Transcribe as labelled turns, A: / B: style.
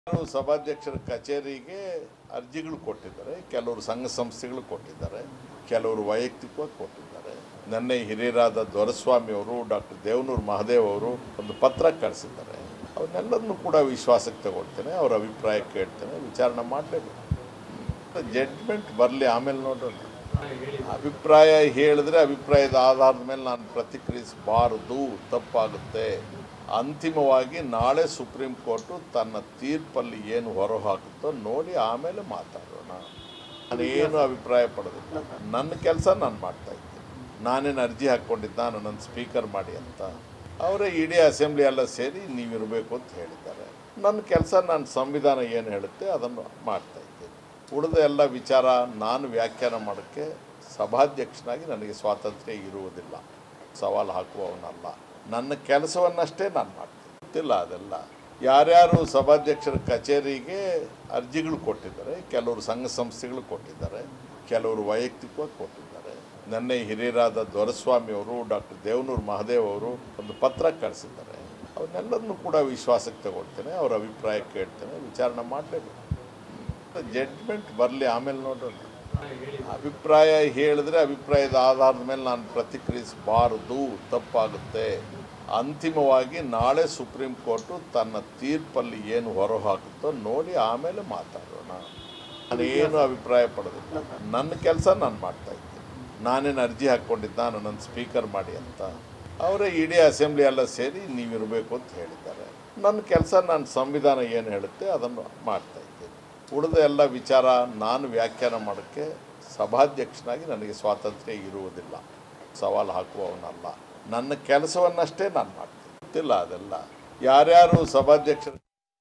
A: ಕೆಲವರು ಸಭಾಧ್ಯಕ್ಷರ ಕಚೇರಿಗೆ ಅರ್ಜಿಗಳು ಕೊಟ್ಟಿದ್ದಾರೆ ಕೆಲವರು ಸಂಘ ಸಂಸ್ಥೆಗಳು ಕೊಟ್ಟಿದ್ದಾರೆ ಕೆಲವರು ವೈಯಕ್ತಿಕವಾಗಿ ಕೊಟ್ಟಿದ್ದಾರೆ ನಿನ್ನೆ ಹಿರಿಯರಾದ ದೊರೆಸ್ವಾಮಿ ಅವರು ಡಾಕ್ಟರ್ ದೇವನೂರು ಮಹದೇವ್ ಅವರು ಒಂದು ಪತ್ರ ಕಳಿಸಿದ್ದಾರೆ ಅವನ್ನೆಲ್ಲರನ್ನೂ ಕೂಡ ವಿಶ್ವಾಸಕ್ಕೆ ತಗೊಳ್ತೇನೆ ಅವರ ಅಭಿಪ್ರಾಯ ಕೇಳ್ತೇನೆ ವಿಚಾರಣೆ ಮಾಡಲೇಬೇಕು ಜಡ್ಜ್ಮೆಂಟ್ ಬರಲಿ ಆಮೇಲೆ ನೋಡೋಣ ಅಭಿಪ್ರಾಯ ಹೇಳಿದ್ರೆ ಅಭಿಪ್ರಾಯದ ಆಧಾರದ ಮೇಲೆ ನಾನು ಪ್ರತಿಕ್ರಿಯಿಸಬಾರದು ತಪ್ಪಾಗುತ್ತೆ ಅಂತಿಮವಾಗಿ ನಾಳೆ ಸುಪ್ರೀಂ ಕೋರ್ಟು ತನ್ನ ತೀರ್ಪಲ್ಲಿ ಏನು ಹೊರಹಾಕುತ್ತೋ ನೋಡಿ ಆಮೇಲೆ ಮಾತಾಡೋಣ ನಾನೇನು ಅಭಿಪ್ರಾಯ ಪಡೋದಿಲ್ಲ ನನ್ನ ಕೆಲಸ ನಾನು ಮಾಡ್ತಾ ಇದ್ದೀನಿ ನಾನೇನು ಅರ್ಜಿ ಹಾಕ್ಕೊಂಡಿದ್ದ ನನ್ನ ಸ್ಪೀಕರ್ ಮಾಡಿ ಅಂತ ಅವರೇ ಇಡೀ ಅಸೆಂಬ್ಲಿ ಎಲ್ಲ ಸೇರಿ ನೀವಿರಬೇಕು ಅಂತ ಹೇಳಿದ್ದಾರೆ ನನ್ನ ಕೆಲಸ ನಾನು ಸಂವಿಧಾನ ಏನು ಹೇಳುತ್ತೆ ಅದನ್ನು ಮಾಡ್ತಾ ಇದ್ದೀನಿ ಉಳಿದ ಎಲ್ಲ ವಿಚಾರ ನಾನು ವ್ಯಾಖ್ಯಾನ ಮಾಡೋಕ್ಕೆ ಸಭಾಧ್ಯಕ್ಷನಾಗಿ ನನಗೆ ಸ್ವಾತಂತ್ರ್ಯ ಇರುವುದಿಲ್ಲ ಸವಾಲು ಹಾಕುವವನಲ್ಲ ನನ್ನ ಕೆಲಸವನ್ನಷ್ಟೇ ನಾನು ಮಾಡ್ತೀನಿ ಗೊತ್ತಿಲ್ಲ ಅದೆಲ್ಲ ಯಾರ್ಯಾರು ಸಭಾಧ್ಯಕ್ಷರ ಕಚೇರಿಗೆ ಅರ್ಜಿಗಳು ಕೊಟ್ಟಿದ್ದಾರೆ ಕೆಲವರು ಸಂಘ ಸಂಸ್ಥೆಗಳು ಕೊಟ್ಟಿದ್ದಾರೆ ಕೆಲವರು ವೈಯಕ್ತಿಕವಾಗಿ ಕೊಟ್ಟಿದ್ದಾರೆ ನಿನ್ನೆ ಹಿರಿಯರಾದ ದೊರೆಸ್ವಾಮಿ ಅವರು ಡಾಕ್ಟರ್ ದೇವನೂರು ಮಹದೇವ್ ಅವರು ಒಂದು ಪತ್ರ ಕಳಿಸಿದ್ದಾರೆ ಅವನ್ನೆಲ್ಲರನ್ನೂ ಕೂಡ ವಿಶ್ವಾಸಕ್ಕೆ ತಗೊಳ್ತೇನೆ ಅವರ ಅಭಿಪ್ರಾಯ ಕೇಳ್ತೇನೆ ವಿಚಾರಣೆ ಮಾಡಲೇಬೇಕು ಜಡ್ಜ್ಮೆಂಟ್ ಬರಲಿ ಆಮೇಲೆ ನೋಡೋಣ ಅಭಿಪ್ರಾಯ ಹೇಳಿದ್ರೆ ಅಭಿಪ್ರಾಯದ ಆಧಾರದ ಮೇಲೆ ನಾನು ಪ್ರತಿಕ್ರಿಯಿಸಬಾರದು ತಪ್ಪಾಗುತ್ತೆ ಅಂತಿಮವಾಗಿ ನಾಳೆ ಸುಪ್ರೀಂ ಕೋರ್ಟು ತನ್ನ ತೀರ್ಪಲ್ಲಿ ಏನು ಹೊರಹಾಕುತ್ತೋ ನೋಡಿ ಆಮೇಲೆ ಮಾತಾಡೋಣ ನಾನೇನು ಅಭಿಪ್ರಾಯ ಪಡೋದಿಲ್ಲ ನನ್ನ ಕೆಲಸ ನಾನು ಮಾಡ್ತಾ ಇದ್ದೀನಿ ನಾನೇನು ಅರ್ಜಿ ಹಾಕ್ಕೊಂಡಿದ್ದ ನನ್ನ ಸ್ಪೀಕರ್ ಮಾಡಿ ಅಂತ ಅವರೇ ಇಡೀ ಅಸೆಂಬ್ಲಿ ಎಲ್ಲ ಸೇರಿ ನೀವಿರಬೇಕು ಅಂತ ಹೇಳಿದ್ದಾರೆ ನನ್ನ ಕೆಲಸ ನಾನು ಸಂವಿಧಾನ ಏನು ಹೇಳುತ್ತೆ ಅದನ್ನು ಮಾಡ್ತಾ ಇದ್ದೀನಿ ಉಳಿದ ಎಲ್ಲ ವಿಚಾರ ನಾನು ವ್ಯಾಖ್ಯಾನ ಮಾಡೋಕ್ಕೆ ಸಭಾಧ್ಯಕ್ಷನಾಗಿ ನನಗೆ ಸ್ವಾತಂತ್ರ್ಯ ಇರುವುದಿಲ್ಲ ಸವಾಲು ಹಾಕುವವನಲ್ಲ ನನ್ನ ಕೆಲಸವನ್ನಷ್ಟೇ ನಾನು ಮಾಡ್ತೀನಿ ಗೊತ್ತಿಲ್ಲ ಅದೆಲ್ಲ ಯಾರ್ಯಾರು ಸಭಾಧ್ಯಕ್ಷರು